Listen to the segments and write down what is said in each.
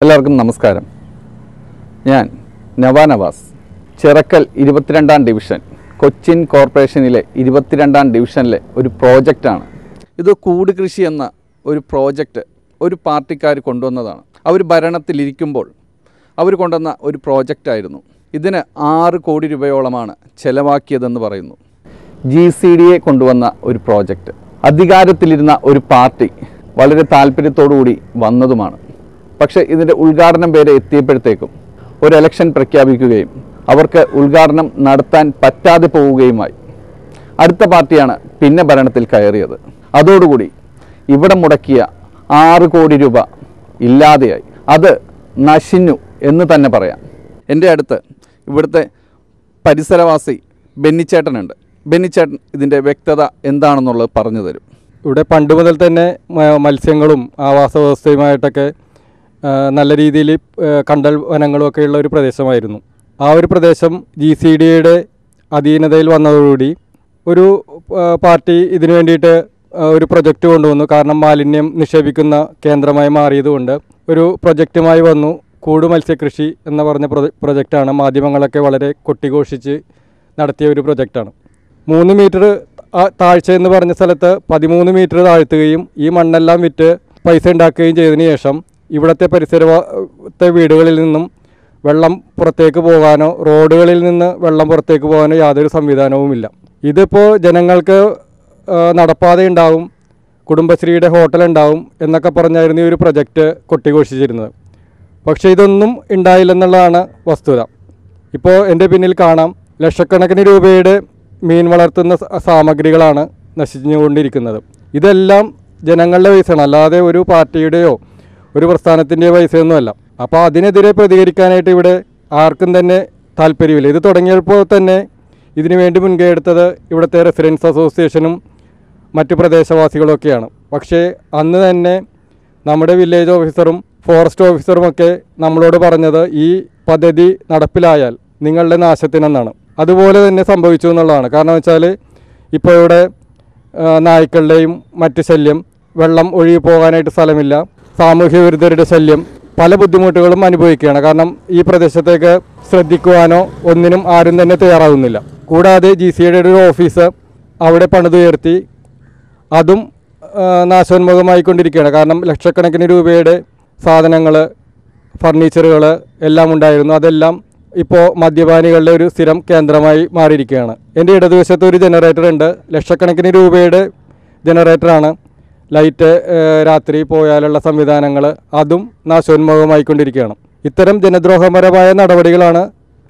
എല്ലാവർക്കും നമസ്കാരം ഞാൻ നവാ നവാസ് ചിറക്കൽ ഇരുപത്തിരണ്ടാം ഡിവിഷൻ കൊച്ചിൻ കോർപ്പറേഷനിലെ ഇരുപത്തിരണ്ടാം ഡിവിഷനിലെ ഒരു പ്രോജക്റ്റാണ് ഇത് കൂട് കൃഷി എന്ന ഒരു പ്രോജക്റ്റ് ഒരു പാർട്ടിക്കാർ കൊണ്ടുവന്നതാണ് അവർ ഭരണത്തിലിരിക്കുമ്പോൾ അവർ കൊണ്ടുവന്ന ഒരു പ്രോജക്റ്റായിരുന്നു ഇതിന് ആറ് കോടി രൂപയോളമാണ് ചെലവാക്കിയതെന്ന് പറയുന്നു ജി സി ഡി എ കൊണ്ടുവന്ന ഒരു പ്രോജക്റ്റ് അധികാരത്തിലിരുന്ന ഒരു പാർട്ടി വളരെ താല്പര്യത്തോടുകൂടി വന്നതുമാണ് പക്ഷേ ഇതിൻ്റെ ഉദ്ഘാടനം വരെ എത്തിയപ്പോഴത്തേക്കും ഒരു ഇലക്ഷൻ പ്രഖ്യാപിക്കുകയും അവർക്ക് ഉദ്ഘാടനം നടത്താൻ പറ്റാതെ പോവുകയുമായി അടുത്ത പാർട്ടിയാണ് പിന്നെ ഭരണത്തിൽ കയറിയത് അതോടുകൂടി ഇവിടെ മുടക്കിയ ആറ് കോടി രൂപ ഇല്ലാതെയായി അത് നശിഞ്ഞു എന്ന് തന്നെ പറയാം എൻ്റെ അടുത്ത് ഇവിടുത്തെ പരിസരവാസി ബെന്നിച്ചേട്ടനുണ്ട് ബെന്നിച്ചേട്ടൻ ഇതിൻ്റെ വ്യക്തത എന്താണെന്നുള്ളത് പറഞ്ഞു തരും ഇവിടെ പണ്ട് മുതൽ തന്നെ മ- മത്സ്യങ്ങളും ആവാസ വ്യവസ്ഥയുമായിട്ടൊക്കെ ആ, നല്ല രീതിയിൽ കണ്ടൽ വനങ്ങളും ഒക്കെ ഉള്ള ഒരു പ്രദേശമായിരുന്നു ആ ഒരു പ്രദേശം ജി സി ഡിയുടെ അധീനതയിൽ വന്നതോടുകൂടി ഒരു ആ, പാർട്ടി ഇതിനു വേണ്ടിയിട്ട് ആ, ഒരു പ്രൊജക്റ്റ് കൊണ്ടുവന്നു കാരണം മാലിന്യം നിക്ഷേപിക്കുന്ന കേന്ദ്രമായി മാറിയതുകൊണ്ട് ഒരു പ്രൊജക്റ്റുമായി വന്നു കൂട് മത്സ്യകൃഷി എന്ന് പറഞ്ഞ പ്രൊജ പ്രൊജക്റ്റാണ് മാധ്യമങ്ങളൊക്കെ വളരെ കൊട്ടിഘോഷിച്ച് നടത്തിയ ഒരു പ്രൊജക്റ്റാണ് മൂന്ന് മീറ്റർ താഴ്ച എന്ന് പറഞ്ഞ സ്ഥലത്ത് പതിമൂന്ന് മീറ്റർ താഴ്ത്തുകയും ഈ മണ്ണെല്ലാം വിറ്റ് പൈസ ഉണ്ടാക്കുകയും ചെയ്തതിന് ശേഷം ഇവിടുത്തെ പരിസരത്തെ വീടുകളിൽ നിന്നും വെള്ളം പുറത്തേക്ക് പോകാനോ റോഡുകളിൽ നിന്ന് വെള്ളം പുറത്തേക്ക് പോകാനോ യാതൊരു സംവിധാനവുമില്ല ഇതിപ്പോൾ ജനങ്ങൾക്ക് ആ, നടപ്പാതെ ഉണ്ടാവും കുടുംബശ്രീയുടെ ഹോട്ടൽ ഉണ്ടാവും എന്നൊക്കെ പറഞ്ഞായിരുന്നു ഈ ഒരു പ്രൊജക്റ്റ് കൊട്ടിഘോഷിച്ചിരുന്നത് പക്ഷേ ഇതൊന്നും ഉണ്ടായില്ലെന്നുള്ളതാണ് വസ്തുത ഇപ്പോൾ എൻ്റെ പിന്നിൽ കാണാം ലക്ഷക്കണക്കിന് രൂപയുടെ മീൻ വളർത്തുന്ന സ- സാമഗ്രികളാണ് നശിച്ചുകൊണ്ടിരിക്കുന്നത് ഇതെല്ലാം ജനങ്ങളുടെ പൈസയാണ് അല്ലാതെ ഒരു പാർട്ടിയുടെയോ ഒരു പ്രസ്ഥാനത്തിൻ്റെയോ പൈസയൊന്നുമല്ല അപ്പോൾ അതിനെതിരെ പ്രതികരിക്കാനായിട്ട് ഇവിടെ ആർക്കും തന്നെ താല്പര്യമില്ല ഇത് തുടങ്ങിയപ്പോൾ തന്നെ ഇതിനു വേണ്ടി മുൻകൈ എടുത്തത് ഇവിടുത്തെ റെസിഡൻസ് അസോസിയേഷനും മറ്റ് പ്രദേശവാസികളൊക്കെയാണ് പക്ഷേ അന്ന് തന്നെ നമ്മുടെ വില്ലേജ് ഓഫീസറും ഫോറസ്റ്റ് ഓഫീസറും ഒക്കെ നമ്മളോട് പറഞ്ഞത് ഈ പദ്ധതി നടപ്പിലായാൽ നിങ്ങളുടെ നാശത്തിനെന്നാണ് അതുപോലെ തന്നെ സംഭവിച്ചു എന്നുള്ളതാണ് കാരണം വെച്ചാൽ ഇപ്പോൾ ഇവിടെ ആ, നായ്ക്കളുടെയും മറ്റ് ശല്യം വെള്ളം ഒഴുകി പോകാനായിട്ട് സ്ഥലമില്ല സാമൂഹ്യ വിരുദ്ധരുടെ ശല്യം പല ബുദ്ധിമുട്ടുകളും അനുഭവിക്കുകയാണ് കാരണം ഈ പ്രദേശത്തേക്ക് ശ്രദ്ധിക്കുവാനോ ഒന്നിനും ആരും തന്നെ തയ്യാറാകുന്നില്ല കൂടാതെ ജി സിയുടെ ഒരു ഓഫീസ് അവിടെ പണിതുയർത്തി അതും ആ, നാശോന്മുഖമായിക്കൊണ്ടിരിക്കുകയാണ് കാരണം ലക്ഷക്കണക്കിന് രൂപയുടെ സാധനങ്ങൾ ഫർണിച്ചറുകൾ എല്ലാം ഉണ്ടായിരുന്നു അതെല്ലാം ഇപ്പോൾ മദ്യപാനികളുടെ ഒരു സ്ഥിരം കേന്ദ്രമായി മാറിയിരിക്കുകയാണ് എൻ്റെ ഇടതുവശത്ത് ഒരു ജനറേറ്റർ ഉണ്ട് ലക്ഷക്കണക്കിന് രൂപയുടെ ജനറേറ്ററാണ് ലൈറ്റ് ആ, രാത്രി പോയാലുള്ള സംവിധാനങ്ങൾ അതും നാശോന്മുഖമായിക്കൊണ്ടിരിക്കുകയാണ് ഇത്തരം ജനദ്രോഹപരമായ നടപടികളാണ്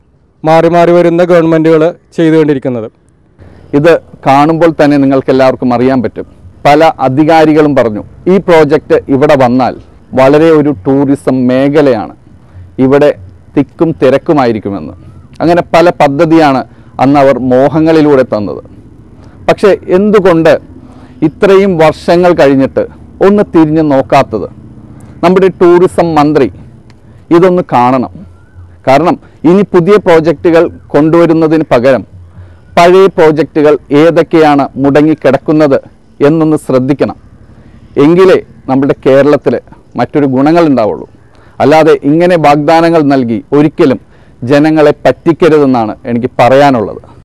മാറി മാറി വരുന്ന ഗവൺമെൻറ്റുകൾ ചെയ്തുകൊണ്ടിരിക്കുന്നത് ഇത് കാണുമ്പോൾ തന്നെ നിങ്ങൾക്ക് എല്ലാവർക്കും അറിയാൻ പറ്റും പല അധികാരികളും പറഞ്ഞു ഈ പ്രോജക്റ്റ് ഇവിടെ വന്നാൽ വളരെ ഒരു ടൂറിസം മേഖലയാണ് ഇവിടെ തിക്കും തിരക്കുമായിരിക്കുമെന്ന് അങ്ങനെ പല പദ്ധതിയാണ് അന്ന് അവർ മോഹങ്ങളിലൂടെ തന്നത് പക്ഷേ എന്തുകൊണ്ട് ഇത്രയും വർഷങ്ങൾ കഴിഞ്ഞിട്ട് ഒന്ന് തിരിഞ്ഞു നോക്കാത്തത് നമ്മുടെ ടൂറിസം മന്ത്രി ഇതൊന്ന് കാണണം കാരണം ഇനി പുതിയ പ്രോജക്റ്റുകൾ കൊണ്ടുവരുന്നതിന് പകരം പഴയ പ്രോജക്റ്റുകൾ ഏതൊക്കെയാണ് മുടങ്ങിക്കിടക്കുന്നത് എന്നൊന്ന് ശ്രദ്ധിക്കണം എങ്കിലേ നമ്മുടെ കേരളത്തിൽ മറ്റൊരു ഗുണങ്ങൾ ഉണ്ടാവുള്ളൂ അല്ലാതെ ഇങ്ങനെ വാഗ്ദാനങ്ങൾ നൽകി ഒരിക്കലും ജനങ്ങളെ പറ്റിക്കരുതെന്നാണ് എനിക്ക് പറയാനുള്ളത്